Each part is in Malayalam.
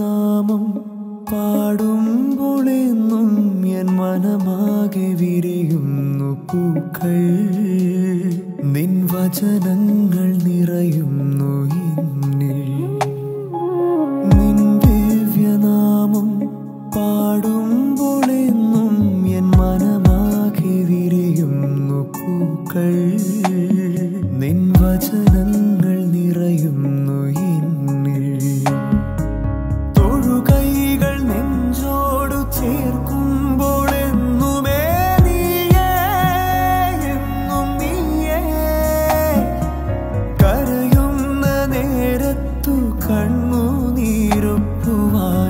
ദിവ്യനാമം പാടുമ്പോളെന്നും എൻ മനമാകെ വിരിയുന്നു പൂക്കൾ നിൻ വചനങ്ങൾ നിറയുന്നു എന്നിൽ നിൻ ദിവ്യനാമം പാടുമ്പോളെന്നും എൻ മനമാകെ വിരിയുന്നു പൂക്കൾ നിൻ വചനങ്ങൾ നിറയുന്നു എന്നിൽ തൊഴുകൈകൾ നെഞ്ചോടു ചേർക്കുമ്പോൾ എന്നുമേ നീയേ എന്നും നീയേ കരയുന്ന നേരത്തു കണ്ണുനീരൊപ്പുവാൻ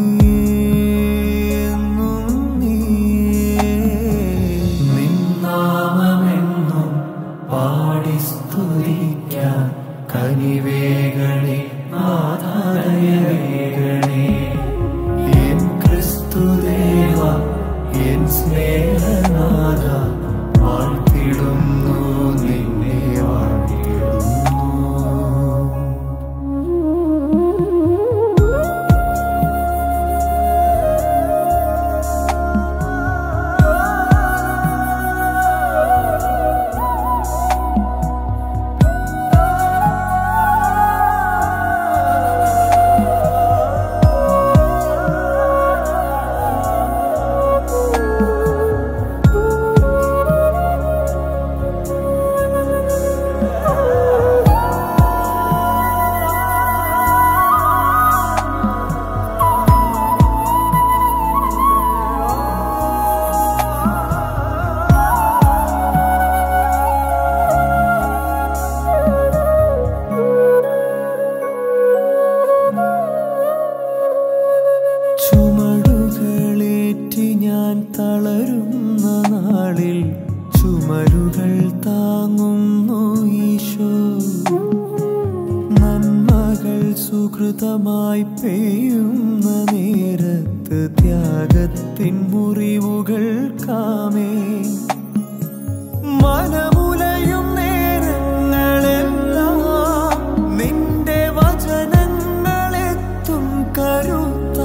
നീയെന്നും നീയേ നിന്നാമമെന്നും പാടി സ്തുതിക്കാൻ കനിവേകളെ നാഥാലയവേകളെ എൻ ക്രിസ്തുദേവ എൻ സ്നേഹനാഥ വാഴ്ത്തിടുന്നു നിന്നെ വാഴ്ത്തിടുന്നു ചുമടുകളേറ്റി ഞാൻ തളരുന്ന നാളിൽ ചുമരുകൾ താങ്ങുന്നു ഈശോ നന്മകൾ സുഹൃതമായി പെയ്യുന്ന നേരത്ത് ത്യാഗത്തിൻ മുറിവുകൾ കാമേ മനമുലയും നേരങ്ങളെല്ലാം നിന്റെ വചനങ്ങളെത്തും കരുത്താ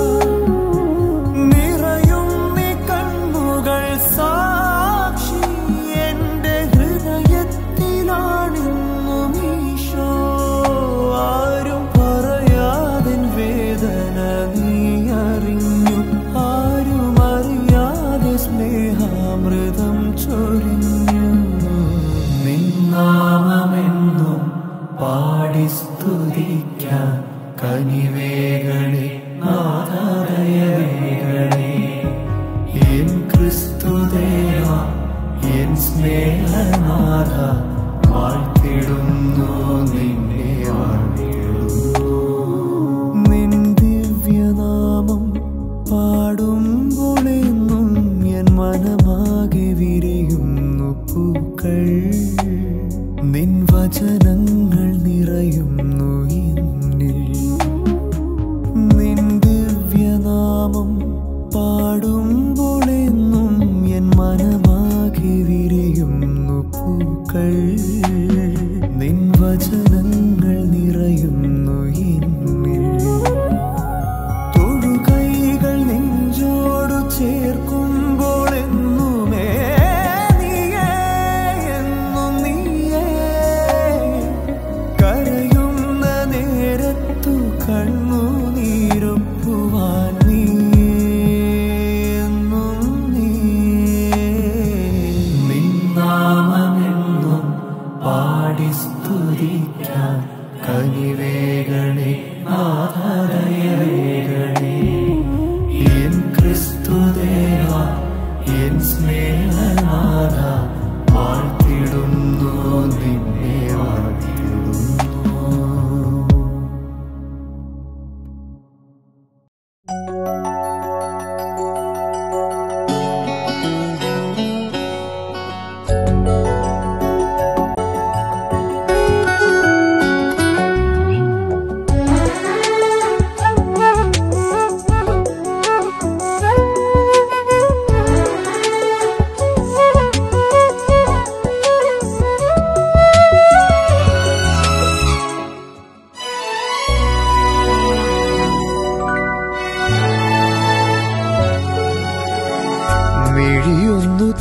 നിറയും നീ കണ്ണുകൾ സാക്ഷി എന്റെ ഹൃദയത്തിലാണെന്നും ഈശോ ആരും പറയാതെ വേദന നീ അറിഞ്ഞു ആരും അറിയാതെ സ്നേഹാമൃതം ചൊരിഞ്ഞു നിന്നാമമെന്നും പാടി സ്തുതിക്കാൻ കനിവേകളെ നാദായവേകളെ എൻ ക്രിസ്തുദേവ എൻ സ്നേഹനാഥ വാഴ്ത്തിടുന്നു നിന്നെ വാഴ്ത്തിടുന്നു നിൻ ദിവ്യനാ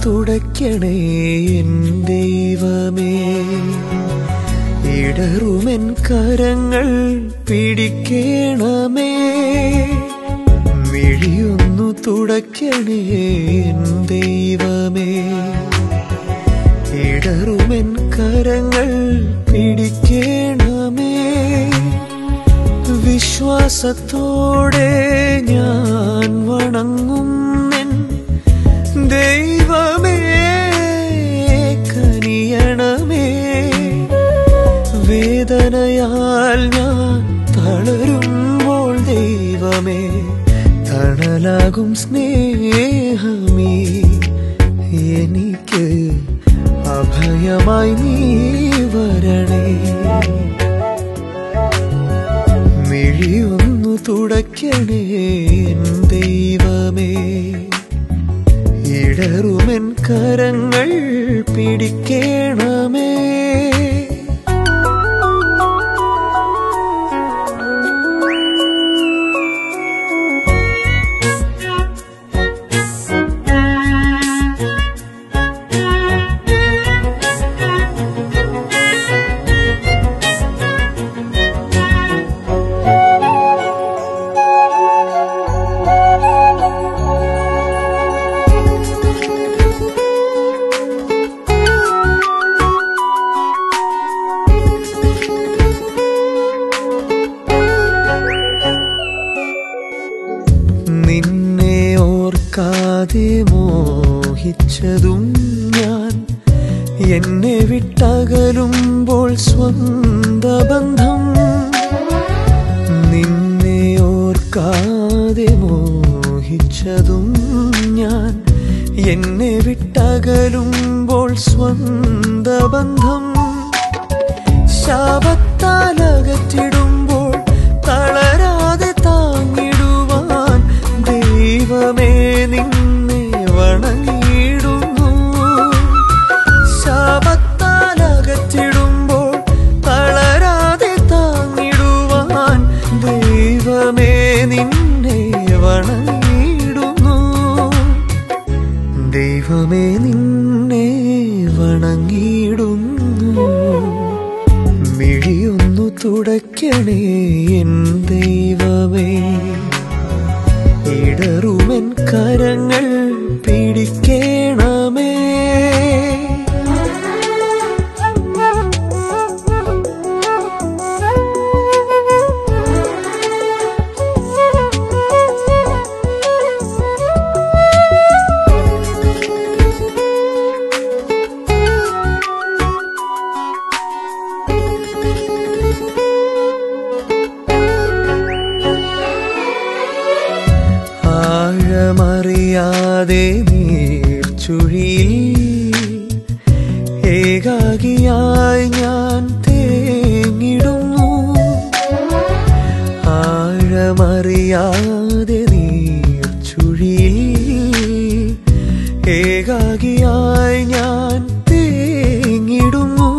തുടയ്ക്കണേ എൻ ദൈവമേ ഇടറുമെൻ കരങ്ങൾ പിടിക്കണമേ മിഴിയൊന്നു തുടയ്ക്കണേ എൻ ദൈവമേ ഇടറുമെൻ കരങ്ങൾ പിടിക്കണമേ വിശ്വാസത്തോടെ ഞാൻ വണങ്ങുന്നെൻ ദൈവമേ കനിയണമേ വേദനയാൽ ഞാൻ തളരുമ്പോൾ ദൈവമേ തണലാകും സ്നേഹമേ എനിക്ക് അഭയമായി നീ വരണേ മിഴിയൊന്നു തുടയ്ക്കണേ എൻ ദൈവമേ ഇടറുമെൻ കരങ്ങൾ പിടിക്കണമേ നിന്നെ ഓർക്കാതെ മോഹിച്ചതും ഞാൻ എന്നെ വിട്ടകലുമ്പോൾ സ്വന്ത ബന്ധം നിന്നെ ഓർക്കാതെ മോഹിച്ചതും ഞാൻ എന്നെ വിട്ടകലുമ്പോൾ സ്വന്ത ബന്ധം ശാപത്താൽ അകറ്റിടുമ്പോൾ തളരാതെ താങ്ങിടുവാൻ ദൈവമേ നിന്നെ വണങ്ങിയിടുന്നു ശാപത്താൽ അകറ്റിടുമ്പോൾ തളരാതെ താങ്ങിടുവാൻ ദൈവമേ നിന്നെ വണങ്ങിയിടുന്നു ദൈവമേ നിന്നെ വണങ്ങിയിടുന്നു മിഴിയൊന്നു തുടയ്ക്കണേ എൻ ദൈവമേ ഇടറുമെൻ കരങ്ങൾ പിടിക്കണമേ ആഴമറിയാതെ നീർച്ചുഴിയിൽ ഏകാകിയായി ഞാൻ തേങ്ങിടുന്നു ആഴമറിയാതെ നീർച്ചുഴിയിൽ ഏകാകിയായി ഞാൻ തേങ്ങിടുന്നു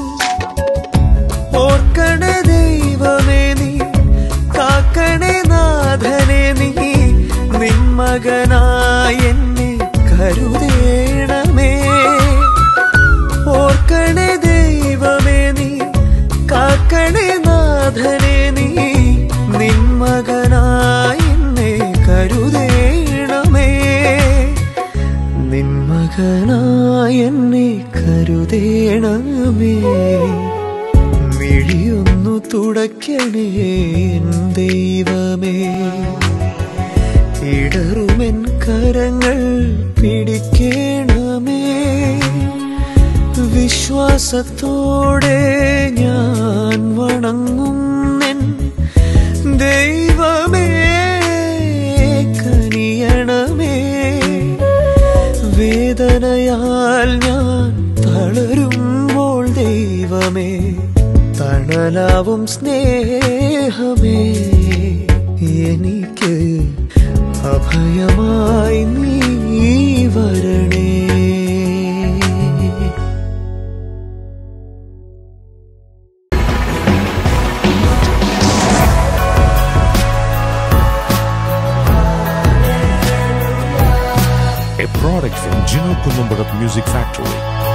ഓർക്കണേ ദൈവമേ നീ കാക്കണേ നാഥനെ നീ നിന്മകനായി എന്നെ കരുതേണമേ ഓർക്കണേ ദൈവമേ നീ കാക്കണേ നാഥനെ നീ നിന്മകനായി എന്നെ കരുതേണമേ നിന്മകനായി എന്നെ കരുതേണമേ മിഴിയൊന്നു തുടയ്ക്കണേ എൻ ദൈവമേ ഇടറുമെൻ കരങ്ങൾ പിടിക്കണമേ വിശ്വാസത്തോടെ ഞാൻ വണങ്ങുന്നെൻ ദൈവമേ കനിയണമേ വേദനയാൽ ഞാൻ തളരുമ്പോൾ ദൈവമേ തണലാവും സ്നേഹമേ എനിക്ക് അഭയമായി നീ വരണേ a product from Gino Columbarat Music Factory.